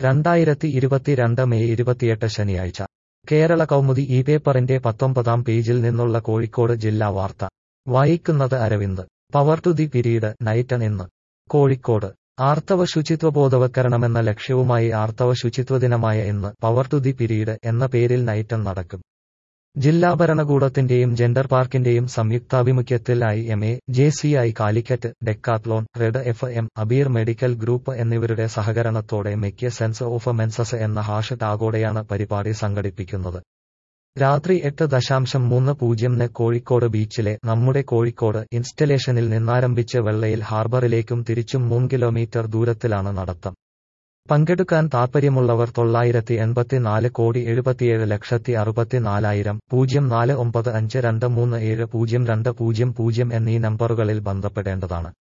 രണ്ടായിരത്തി ഇരുപത്തിരണ്ട് മെയ് ഇരുപത്തിയെട്ട് ശനിയാഴ്ച കേരള കൗമുദി ഈ പേപ്പറിന്റെ പത്തൊമ്പതാം പേജിൽ നിന്നുള്ള കോഴിക്കോട് ജില്ലാ വാർത്ത വായിക്കുന്നത് Aravind power to the period night on ഇന്ന് കോഴിക്കോട് ആർത്തവ ശുചിത്വ ബോധവൽക്കരണമെന്ന ലക്ഷ്യവുമായി ആർത്തവ ശുചിത്വ ദിനമായ ഇന്ന് പവർ ടു ദി പിരീഡ് എന്ന പേരിൽ നൈറ്റൺ നടക്കും ജില്ലാ ഭരണകൂടത്തിന്റെയും ജെൻഡർ പാർക്കിന്റെയും സംയുക്താഭിമുഖ്യത്തിൽ I M A J C I Calicut Decathlon Red F M Abeer medical group എന്നിവരുടെ സഹകരണത്തോടെ മെക്കിയ സെൻസ് ഓഫ് മെൻസസ് എന്ന ഹാഷ് ടാഗോടെയാണ് പരിപാടി സംഘടിപ്പിക്കുന്നത് രാത്രി എട്ട് ദശാംശം മൂന്ന് പൂജ്യംന് കോഴിക്കോട് ബീച്ചിലെ നമ്മുടെ കോഴിക്കോട് ഇൻസ്റ്റലേഷനിൽ നിന്നാരംഭിച്ച് വെള്ളയിൽ ഹാർബറിലേക്കും തിരിച്ചും മൂന്ന് കിലോമീറ്റർ ദൂരത്തിലാണ് നടത്തം പങ്കെടുക്കാൻ താൽപ്പര്യമുള്ളവർ തൊള്ളായിരത്തി എൺപത്തിനാല് കോടി എഴുപത്തിയേഴ് ലക്ഷത്തി അറുപത്തിനാലായിരം പൂജ്യം നാല് ഒമ്പത് അഞ്ച് രണ്ട് മൂന്ന് ഏഴ് പൂജ്യം രണ്ട് പൂജ്യം പൂജ്യം എന്നീ നമ്പറുകളിൽ ബന്ധപ്പെടേണ്ടതാണ്